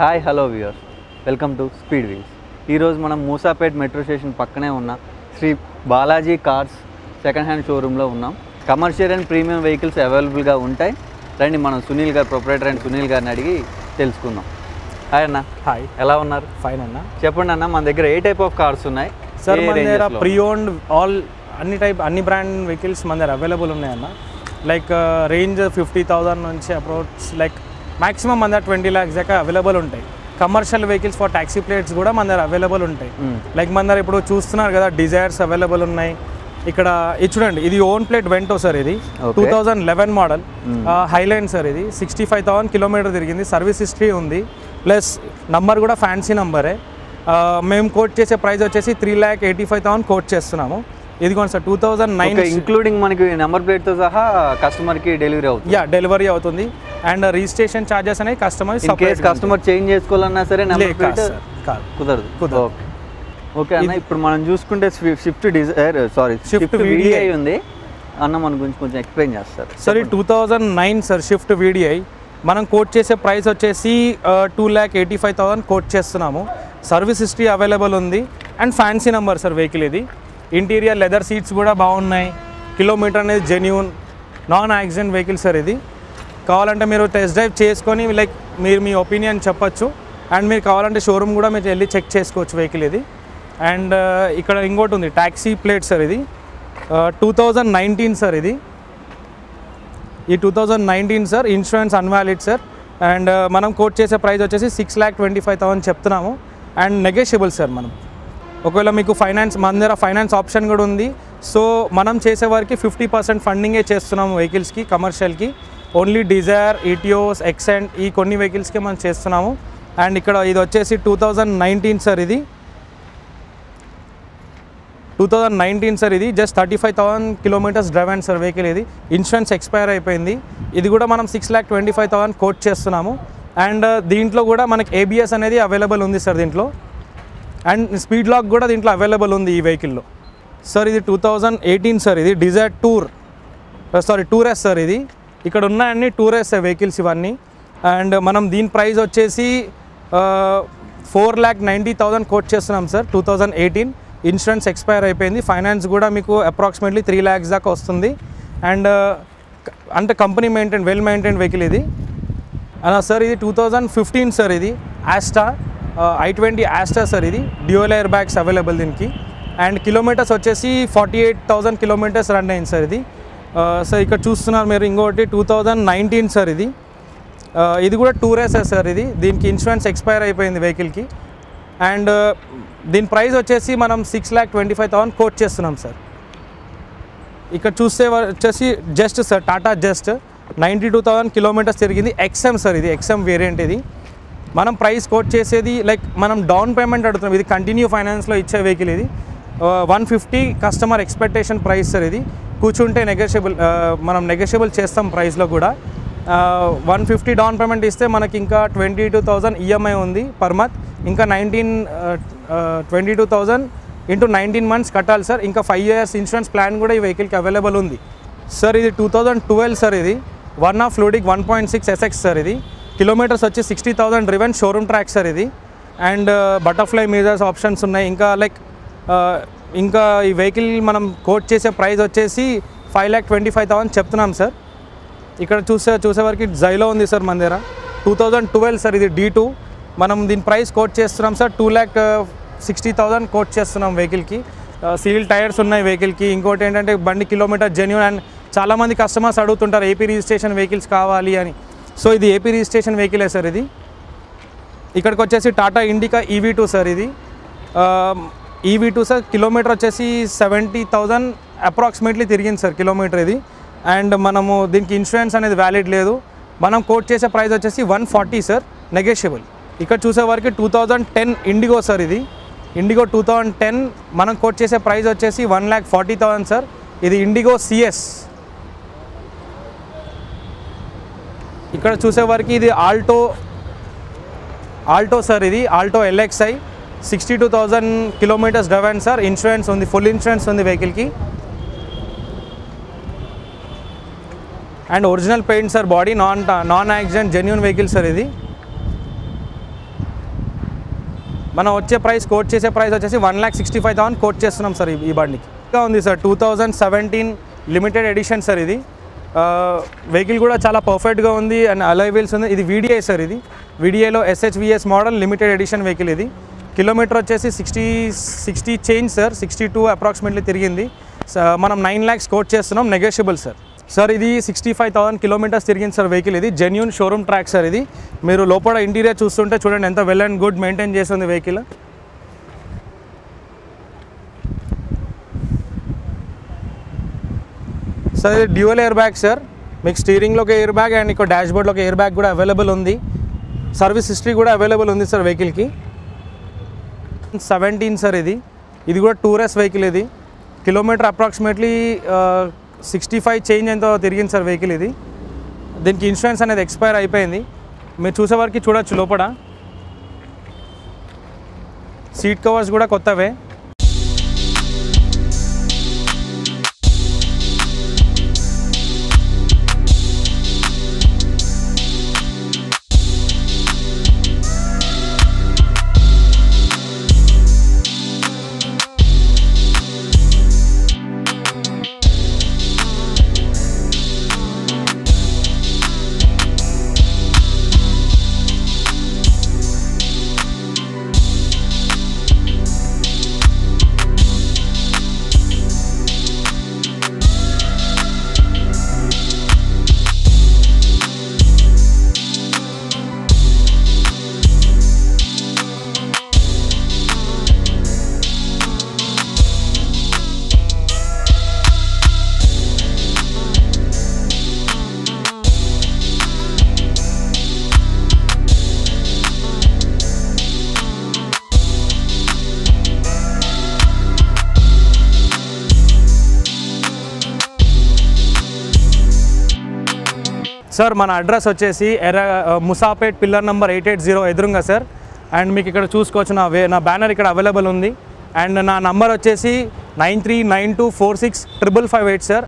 Hi hello viewers welcome to speed wheels ఈరోజు మనం Moosapet metro station పక్కనే ఉన్న Shri Balaji cars second hand షోరూంలో ఉన్నాం కమర్షియల్ అండ్ ప్రీమియం వెహికల్స్ అవైలబుల్గా ఉంటాయి రండి మనం సునీల్ గారు ప్రొపరేటర్ అండ్ సునీల్ గారిని అడిగి తెలుసుకుందాం హాయ్ అన్న హాయ్ ఎలా ఉన్నారు ఫైన్ అన్న చెప్పండి అన్న మన దగ్గర ఏ టైప్ ఆఫ్ కార్స్ ఉన్నాయి సార్ ఏ మన దగ్గర ranges లో? ప్రీ ఓన్డ్ ఆల్ అన్ని టైప్ అన్ని బ్రాండ్ వెహికల్స్ మన దగ్గర అవైలబుల్ ఉన్నాయన్న లైక్ రేంజ్ ఫిఫ్టీ థౌసండ్ నుంచి అప్రోచ్ లైక్ మాక్సిమం మన దగ్గర ట్వంటీ ల్యాక్స్ దాకా అవైలబుల్ ఉంటాయి commercial vehicles for taxi plates కూడా మన దగ్గర అవైలబుల్ ఉంటాయి మ్మ్. లైక్ మన దగ్గర ఇప్పుడు చూస్తున్నారు కదా డిజైర్స్ అవైలబుల్ ఉన్నాయి ఇక్కడ ఇది చూడండి ఇది ఓన్ ప్లేట్ వెంటో సార్ ఇది Okay. Two thousand eleven model highline sir ఇది సిక్స్టీ ఫైవ్ థౌసండ్ కిలోమీటర్ తిరిగింది సర్వీస్ హిస్టరీ ఉంది ప్లస్ నంబర్ కూడా ఫ్యాన్సీ నంబరే మేము కోట్ చేసే ప్రైస్ వచ్చేసి three lakh eighty five thousand quote చేస్తున్నాము ఇదిగోండి sir two thousand nine okay including మనకి నెంబర్ ప్లేట్తో సహా కస్టమర్కి డెలివరీ అవుతుంది యా డెలివరీ అవుతుంది అండ్ రిజిస్ట్రేషన్ ఛార్జెస్ అనేవి customer in case customer change చేసుకోవాలన్నా సరే నెంబర్ ప్లేట్ కాదు కుదరదు కుదరదు. ఓకే ఓకే అన్న ఇప్పుడు మనం చూసుకుంటే Swift Dzire sorry Swift Swift VDI VDI ఉంది అన్న మన గురించి కొంచెం ఎక్స్ప్లెయిన్ చేస్తారు సార్ ఈ two thousand nine sir Swift VDI మనం కోట్ చేసే ప్రైస్ వచ్చేసి two lakh eighty five thousand quote చేస్తున్నాము సర్వీస్ హిస్టరీ అవైలబుల్ ఉంది and fancy number sir vehicle ఇది ఇంటీరియర్ లెదర్ సీట్స్ కూడా బాగున్నాయి కిలోమీటర్ అనేది genuine non accident vehicle sir ఇది కావాలంటే మీరు టెస్ట్ డ్రైవ్ చేసుకొని లైక్ మీరు మీ ఒపీనియన్ చెప్పొచ్చు అండ్ మీరు కావాలంటే షోరూమ్ కూడా మీరు వెళ్ళి చెక్ చేసుకోవచ్చు వెహికల్ ఇది అండ్ ఇక్కడ ఇంకోటి ఉంది ట్యాక్సీ ప్లేట్ సార్ ఇది టూ థౌజండ్ నైన్టీన్ సార్ ఇది ఈ two thousand nineteen sir insurance invalid sir and మనం కోట్ చేసే ప్రైస్ వచ్చేసి six lakh twenty five thousand చెప్తున్నాము అండ్ నెగోషియబుల్ సార్ మనం ఒకవేళ మీకు ఫైనాన్స్ మన దగ్గర ఫైనాన్స్ ఆప్షన్ కూడా ఉంది సో మనం చేసే వారికి ఫిఫ్టీ పర్సెంట్ ఫండింగే చేస్తున్నాము వెహికల్స్కి కమర్షియల్కి ఓన్లీ డిజైర్ ఈటీఓస్ ఎక్సెంట్ ఈ కొన్ని వెహికల్స్కి మనం చేస్తున్నాము అండ్ ఇక్కడ ఇది వచ్చేసి టూ థౌజండ్ నైన్టీన్ సార్ ఇది టూ థౌజండ్ నైన్టీన్ సార్ ఇది just thirty five thousand kilometers drive and sir vehicle ఇది ఇన్సూరెన్స్ ఎక్స్పైర్ అయిపోయింది ఇది కూడా మనం six lakh twenty five thousand quote చేస్తున్నాము అండ్ దీంట్లో కూడా మనకి ఏబిఎస్ అనేది అవైలబుల్ ఉంది సార్ దీంట్లో అండ్ స్పీడ్ లాక్ కూడా దీంట్లో అవైలబుల్ ఉంది ఈ వెహికల్లో సార్ ఇది టూ థౌజండ్ ఎయిటీన్ సార్ ఇది Dzire tour sorry tour S sir ఇది ఇక్కడ ఉన్న అన్ని టూరెస్ వెహికల్స్ ఇవన్నీ అండ్ మనం దీని ప్రైస్ వచ్చేసి four lakh ninety thousand quote చేస్తున్నాం sir two thousand eighteen insurance expire అయిపోయింది ఫైనాన్స్ కూడా మీకు అప్రాక్సిమేట్లీ త్రీ ల్యాక్స్ దాకా వస్తుంది అండ్ అంటే company maintain well maintain vehicle ఇది సార్ ఇది టూ థౌజండ్ ఫిఫ్టీన్ సార్ ఇది Asta i twenty Asta sir ఇది డ్యూయల్ ఎయిర్ బ్యాగ్స్ అవైలబుల్ దీనికి అండ్ కిలోమీటర్స్ వచ్చేసి forty eight thousand kilometers run అయింది సార్ ఇది సార్ ఇక్కడ చూస్తున్నారు మీరు ఇంకోటి టూ థౌజండ్ నైన్టీన్ సార్ ఇది ఆ, ఇది కూడా టూ రేసెస్ సార్ ఇది దీనికి ఇన్సూరెన్స్ ఎక్స్పైర్ అయిపోయింది వెహికల్కి అండ్ దీని ప్రైస్ వచ్చేసి మనం six lakh twenty five thousand quote చేస్తున్నాం సార్ ఇక్కడ చూస్తే వ- వచ్చేసి just sir Tata just ninety two thousand kilometers తిరిగింది ఎక్స్ఎం సార్ ఇది ఎక్స్ఎం వేరియంట్ ఇది మనం ప్రైస్ కోట్ చేసేది లైక్ మనం డౌన్ పేమెంట్ అడుగుతున్నాం ఇది కంటిన్యూ ఫైనాన్స్లో ఇచ్చే వెహికల్ ఇది one fifty customer expectation price sir ఇది కూర్చుంటే నెగోషియబుల్ మనం నెగోషియబుల్ చేస్తాం ప్రైస్లో కూడా వన్ ఫిఫ్టీ డౌన్ పేమెంట్ ఇస్తే మనకి ఇంకా ట్వంటీ టూ థౌజండ్ ఈఎంఐ ఉంది పర్ మంత్ ఇంకా nineteen twenty two thousand into nineteen months కట్టాలి సార్ ఇంకా ఫైవ్ ఇయర్స్ ఇన్సూరెన్స్ ప్లాన్ కూడా ఈ వెహికల్కి అవైలబుల్ ఉంది సార్ ఇది టూ థౌజండ్ ట్వెల్వ్ సార్ ఇది one of fluidic one point six SX sir ఇది కిలోమీటర్స్ వచ్చి sixty thousand driven showroom track sir ఇది అండ్ బటర్ఫ్లై మీజర్స్ ఆప్షన్స్ ఉన్నాయి ఇంకా లైక్ ఇంకా ఈ వెహికల్ మనం కోట్ చేసే ప్రైస్ వచ్చేసి five lakh twenty five thousand చెప్తున్నాం సార్ ఇక్కడ చూసే చూసేవరకు జైలో ఉంది సార్ మన దగ్గర టూ థౌజండ్ ట్వెల్వ్ సార్ ఇది డీ టూ మనం దీని ప్రైస్ కోట్ చేస్తున్నాం sir two lakh sixty thousand quote చేస్తున్నాం వెహికల్కి సీల్ టైర్స్ ఉన్నాయి వెహికల్కి ఇంకోటి ఏంటంటే బండి కిలోమీటర్ జెన్యున్ అండ్ చాలామంది కస్టమర్స్ అడుగుతుంటారు ఏపీ రిజిస్ట్రేషన్ వెహికల్స్ కావాలి అని సో ఇది ఏపీ రిజిస్ట్రేషన్ వెహికలే సార్ ఇది ఇక్కడికి వచ్చేసి Tata Indica EV two sir ఇది ఈవీ టూ సార్ కిలోమీటర్ వచ్చేసి సెవెంటీ థౌజండ్ అప్రాక్సిమేట్లీ తిరిగింది సార్ కిలోమీటర్ ఇది అండ్ మనము దీనికి ఇన్సూరెన్స్ అనేది వ్యాలిడ్ లేదు మనం కోట్ చేసే ప్రైస్ వచ్చేసి వన్ ఫార్టీ సార్ నెగోషియబుల్ ఇక్కడ చూసే వరకు two thousand ten Indigo sir ఇది ఇండిగో టూ థౌజండ్ టెన్ మనం కోట్ చేసే ప్రైస్ వచ్చేసి one lakh forty thousand sir ఇది ఇండిగో సిఎస్ ఇక్కడ చూసే వరకు ఇది ఆల్టో ఆల్టో సార్ ఇది Alto LXI sixty two thousand kilometers drive and sir insurance ఉంది ఫుల్ ఇన్సూరెన్స్ ఉంది వెహికల్కి and original paint sir body non non accident genuine vehicle sir ఇది మనం వచ్చే ప్రైస్ కోట్ చేసే ప్రైస్ వచ్చేసి one lakh sixty five thousand quote చేస్తున్నాం sir ఈ- ఈ బండికి ఇంకా ఉంది sir two thousand seventeen limited edition sir ఇది వెహికల్ కూడా చాలా పర్ఫెక్ట్గా ఉంది అండ్ అలై వీల్స్ ఉంది ఇది వీడిఐ సార్ ఇది వీడిఐలో SHVS model limited edition vehicle ఇది కిలోమీటర్ వచ్చేసి sixty sixty change sir sixty two approximately తిరిగింది స- మనం నైన్ ల్యాక్స్ కోట్ చేస్తున్నాం నెగోషియబుల్ సార్ సార్ ఇది సిక్స్టీ ఫైవ్ థౌసండ్ కిలోమీటర్స్ తిరిగింది సార్ వెహికల్ ఇది జెన్యున్ షోరూమ్ ట్రాక్ సార్ ఇది మీరు లోపల ఇంటీరియర్ చూస్తుంటే చూడండి ఎంత వెల్ అండ్ గుడ్ మెయింటైన్ చేస్తుంది వెహికల్ సార్ ఇది డ్యూయల్ ఎయిర్ బ్యాగ్ సార్ మీకు స్టీరింగ్లో ఒక ఎయిర్ బ్యాగ్ అండ్ ఇక్కడ డాష్ బోర్డ్లో ఒక ఎయిర్ బ్యాగ్ కూడా అవైలబుల్ ఉంది సర్వీస్ హిస్టరీ కూడా అవైలబుల్ ఉంది సార్ వెహికల్కి సెవెంటీన్ సార్ ఇది ఇది కూడా టూరెస్ వెహికల్ ఇది kilometer approximately sixty five change ఎంతో తిరిగింది సార్ వెహికల్ ఇది దీనికి ఇన్సూరెన్స్ అనేది ఎక్స్పైర్ అయిపోయింది మీరు చూసే వరకు చూడొచ్చు లోపల సీట్ కవర్స్ కూడా కొత్తవే సార్ మన అడ్రస్ వచ్చేసి ఎర్ర Moosapet pillar number eight eight zero ఎదురుగా సార్ అండ్ మీకు ఇక్కడ చూసుకోవచ్చు నా వే నా బ్యానర్ ఇక్కడ అవైలబుల్ ఉంది అండ్ నా నంబర్ వచ్చేసి nine three nine two four six triple five eight sir